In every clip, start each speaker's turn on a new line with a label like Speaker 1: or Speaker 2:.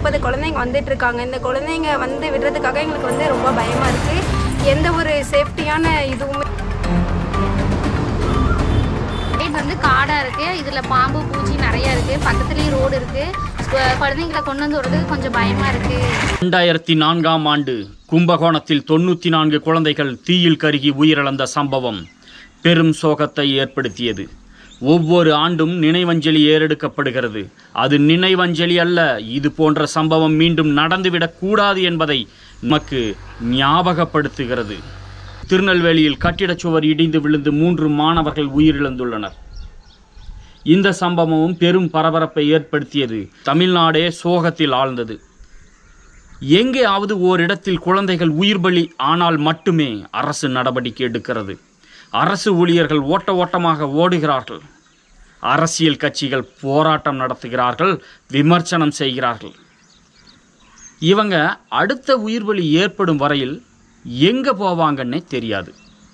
Speaker 1: முப்பது குழந்தைங்க வந்துட்டு இருக்காங்க இந்த குழந்தைங்க வந்து விடுறதுக்காக எங்களுக்கு வந்து ரொம்ப பயமா இருக்கு எந்த ஒரு சேஃப்டியான இதுவுமே
Speaker 2: சைடு வந்து காடாக இருக்குது இதில் பாம்பு பூச்சி நிறைய இருக்குது பக்கத்துலேயும் ரோடு இருக்குது குழந்தைங்களை கொண்டு வந்து விடுறதுக்கு கொஞ்சம் பயமாக இருக்குது
Speaker 3: இரண்டாயிரத்தி நான்காம் ஆண்டு கும்பகோணத்தில் தொண்ணூற்றி நான்கு குழந்தைகள் தீயில் கருகி உயிரிழந்த சம்பவம் பெரும் சோகத்தை ஏற்படுத்தியது ஒவ்வொரு ஆண்டும் நினைவஞ்சலி ஏறெடுக்கப்படுகிறது அது நினைவஞ்சலி அல்ல இது போன்ற சம்பவம் மீண்டும் நடந்துவிடக் கூடாது என்பதை நமக்கு ஞாபகப்படுத்துகிறது திருநெல்வேலியில் கட்டிடச் சுவர் இடிந்து விழுந்து மூன்று மாணவர்கள் உயிரிழந்துள்ளனர் இந்த சம்பவமும் பெரும் பரபரப்பை ஏற்படுத்தியது தமிழ்நாடே சோகத்தில் ஆழ்ந்தது எங்கேயாவது ஓரிடத்தில் குழந்தைகள் உயிர் பலி ஆனால் மட்டுமே அரசு நடவடிக்கை எடுக்கிறது அரசு ஊழியர்கள் ஓட்ட ஓட்டமாக ஓடுகிறார்கள் அரசியல் கட்சிகள் போராட்டம் நடத்துகிறார்கள் விமர்சனம் செய்கிறார்கள் இவங்க அடுத்த உயிர் பலி ஏற்படும் வரையில் எங்கே போவாங்கன்னே தெரியாது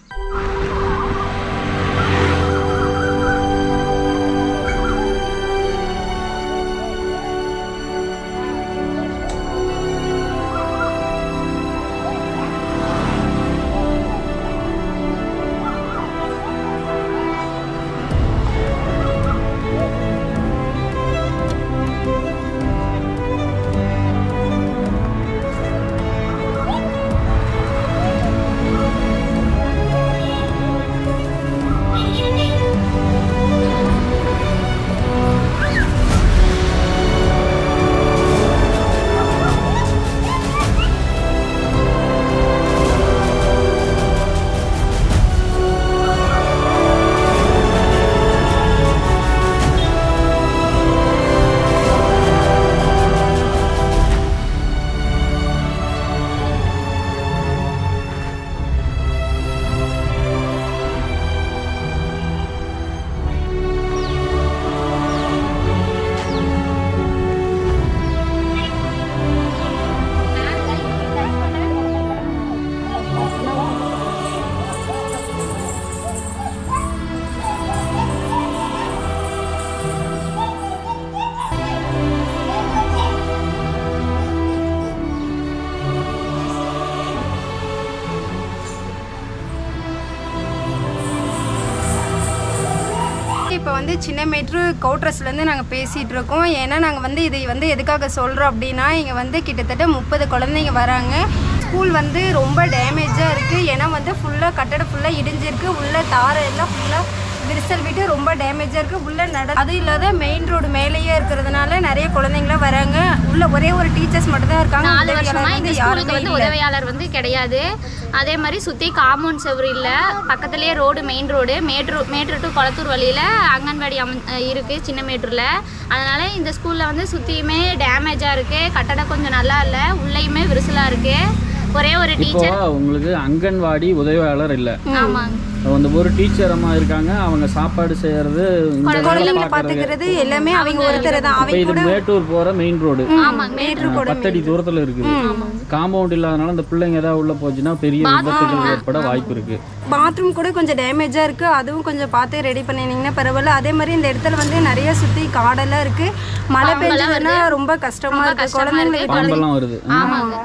Speaker 1: இப்போ வந்து சின்ன மேட்ரு கவுட்ரஸ்லேருந்து நாங்கள் பேசிகிட்டு இருக்கோம் ஏன்னா நாங்கள் வந்து இதை வந்து எதுக்காக சொல்கிறோம் அப்படின்னா இங்கே வந்து கிட்டத்தட்ட முப்பது குழந்தைங்க வராங்க ஸ்கூல் வந்து ரொம்ப டேமேஜாக இருக்குது ஏன்னா வந்து ஃபுல்லாக கட்டடம் ஃபுல்லாக இடிஞ்சிருக்கு உள்ள தாரை எல்லாம் ஃபுல்லாக விரிசல் விட்டு ரொம்ப டேமேஜாக இருக்குது உள்ளே நட அது இல்லாத மெயின் ரோடு மேலேயே இருக்கிறதுனால நிறைய குழந்தைங்களாம் வராங்க உள்ள ஒரே ஒரு டீச்சர்ஸ் மட்டும் தான் இருக்காங்க
Speaker 2: நாலு
Speaker 1: உதவியாளர்
Speaker 2: வருஷமா இந்த
Speaker 1: வந்து
Speaker 2: ஸ்கூலுக்கு
Speaker 1: யாருமே
Speaker 2: வந்து
Speaker 1: இல்லை.
Speaker 2: உதவியாளர் வந்து கிடையாது அதே மாதிரி சுற்றி காம்பவுண்ட் செவரு இல்லை பக்கத்துலேயே ரோடு மெயின் ரோடு மேட்ரு மேட்ரு டு கொளத்தூர் வழியில் அங்கன்வாடி அம இருக்குது சின்ன மேட்டூரில் அதனால் இந்த ஸ்கூலில் வந்து சுற்றியுமே டேமேஜாக இருக்குது கட்டடம் கொஞ்சம் நல்லா இல்லை உள்ளேயுமே விரிசலாக இருக்குது ஒரே ஒரு
Speaker 3: இப்போ
Speaker 2: டீச்சர்
Speaker 3: உங்களுக்கு அங்கன்வாடி உதவியாளர் இல்லை
Speaker 2: ஆமாங்க
Speaker 3: வந்து ஒரு டீச்சர் அம்மா இருக்காங்க அவங்க சாப்பாடு செய்யறது இந்த வேலை
Speaker 1: குழந்தைங்களை
Speaker 3: பார்க்கறது
Speaker 1: பார்த்துக்கிறது எல்லாமே அவங்க ஒருத்தர் தான்
Speaker 3: இப்போ
Speaker 1: அவங்க
Speaker 3: இது
Speaker 1: கூட
Speaker 3: மேட்டூர் போற மெயின் ரோடு
Speaker 2: ஆமாங்க
Speaker 1: மேட்ரு கூட
Speaker 3: பத்தடி தூரத்துல இருக்குது காம்பவுண்ட் இல்லாதனால அந்த பிள்ளைங்க ஏதாவது உள்ள போச்சுன்னா பெரிய விபத்துகள் ஏற்பட வாய்ப்பு இருக்கு
Speaker 1: பாத்ரூம் கூட கொஞ்சம் டேமேஜாக இருக்குது அதுவும் கொஞ்சம் பார்த்து ரெடி பண்ணினீங்கன்னா பரவாயில்ல அதே மாதிரி இந்த இடத்துல வந்து நிறைய சுற்றி காடெல்லாம் இருக்குது மழை பெஞ்சதுன்னா ரொம்ப கஷ்டமாக இருக்குது குழந்தைங்களுக்கு
Speaker 3: பாம்பெல்லாம் வருது
Speaker 2: ஆமாங்க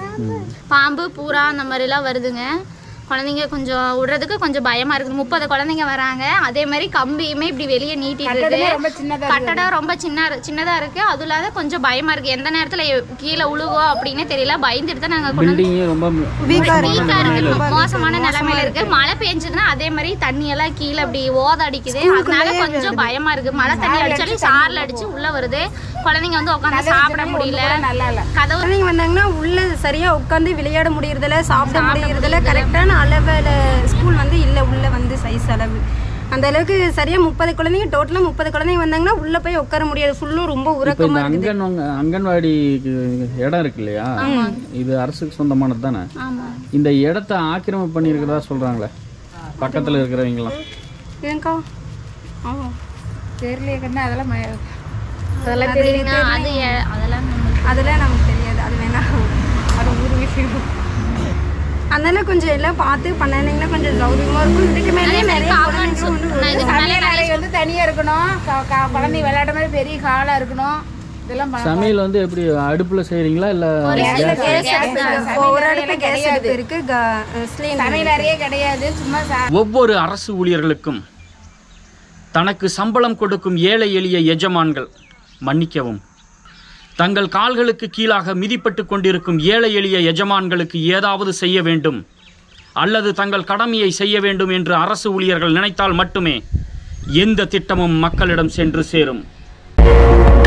Speaker 2: பாம்பு பூரா அந்த மாதிரிலாம் வருதுங்க குழந்தைங்க கொஞ்சம் விடுறதுக்கு கொஞ்சம் பயமா இருக்குது முப்பது குழந்தைங்க வராங்க அதே மாதிரி கம்பியுமே இப்படி வெளியே நீட்டிட்டு இருக்கு கட்டடம் ரொம்ப சின்ன சின்னதா இருக்கு அது இல்லாத கொஞ்சம் பயமா இருக்கு எந்த நேரத்துல எ- கீழே உழுவோம் அப்படின்னு தெரியல பயந்துட்டு தான் நாங்க கொண்டு வந்து
Speaker 3: பில்டிங்கே ரொம்ப
Speaker 1: வீக்காக
Speaker 2: வீக்கா இருக்கு மோசமான நிலைமையில இருக்கு மழை பெஞ்சதுன்னா அதே மாதிரி தண்ணி எல்லாம் கீழே அப்படி ஓத அடிக்குது அதனால கொஞ்சம் பயமா இருக்கு மழை தண்ணி அடிச்சாலும் சார்ல அடிச்சு உள்ள வருது குழந்தைங்க வந்து உட்காந்து சாப்பிட முடியல கதவு
Speaker 1: குழந்தைங்க வந்தாங்கன்னா உள்ள சரியாக உட்காந்து விளையாட முடியறதில்ல சாப்பிட முடியறதில்ல கரெக்டான அளவில் ஸ்கூல் வந்து இல்லை உள்ள வந்து சைஸ் அளவு அந்த அளவுக்கு சரியாக முப்பது குழந்தைங்க டோட்டலாக முப்பது குழந்தைங்க வந்தாங்கன்னா உள்ளே போய் உட்கார முடியாது ஃபுல்லும் ரொம்ப
Speaker 3: இப்போ இந்த
Speaker 1: உறக்கமாக இருக்குது
Speaker 3: அங்கன் அங்கன்வாடி இடம் இருக்கு இல்லையா இது அரசுக்கு சொந்தமானது தானே
Speaker 2: ஆமா
Speaker 3: இந்த இடத்த ஆக்கிரமிப்பு பண்ணியிருக்கிறதா சொல்றாங்களே பக்கத்துல இருக்கிறவங்களாம்
Speaker 1: ஏங்கா ஆமாம்
Speaker 4: தெரியலையே அதெல்லாம் ம-
Speaker 2: அதெல்லாம் தெரியுங்க அது எ- அதெல்லாம் நம்மளுக்கு
Speaker 1: அதெல்லாம் நமக்கு தெரியாது அது வேணா அது ஒரு விஷயம் அதனால கொஞ்சம் எல்லாம் பார்த்து பண்ணீங்கன்னா கொஞ்சம் சௌரியமாக இருக்கும் இதுக்கு மேலே நிறைய
Speaker 2: காம்பவுண்ட்
Speaker 1: குழந்தைங்க வந்து
Speaker 2: நான் இதுக்கு மேலே
Speaker 4: சமையல் அறை வந்து தனியாக இருக்கணும் க- க- குழந்தை விளையாட மாதிரி பெரிய ஹாலாக இருக்கணும் இதெல்லாம் ப-
Speaker 5: சமையல் வந்து எப்படி அடுப்பில் செய்கிறீங்களா இல்லை
Speaker 1: ஒரு அடுப்பு கேஸ் அடுப்பு இருக்கு சிலிண்டர்
Speaker 4: சமையல் அறையே கிடையாது சும்மா சா
Speaker 3: ஒவ்வொரு அரசு ஊழியர்களுக்கும் தனக்கு சம்பளம் கொடுக்கும் ஏழை எளிய எஜமான்கள் மன்னிக்கவும் தங்கள் கால்களுக்கு கீழாக மிதிப்பட்டு கொண்டிருக்கும் ஏழை எளிய எஜமான்களுக்கு ஏதாவது செய்ய வேண்டும் அல்லது தங்கள் கடமையை செய்ய வேண்டும் என்று அரசு ஊழியர்கள் நினைத்தால் மட்டுமே எந்த திட்டமும் மக்களிடம் சென்று சேரும்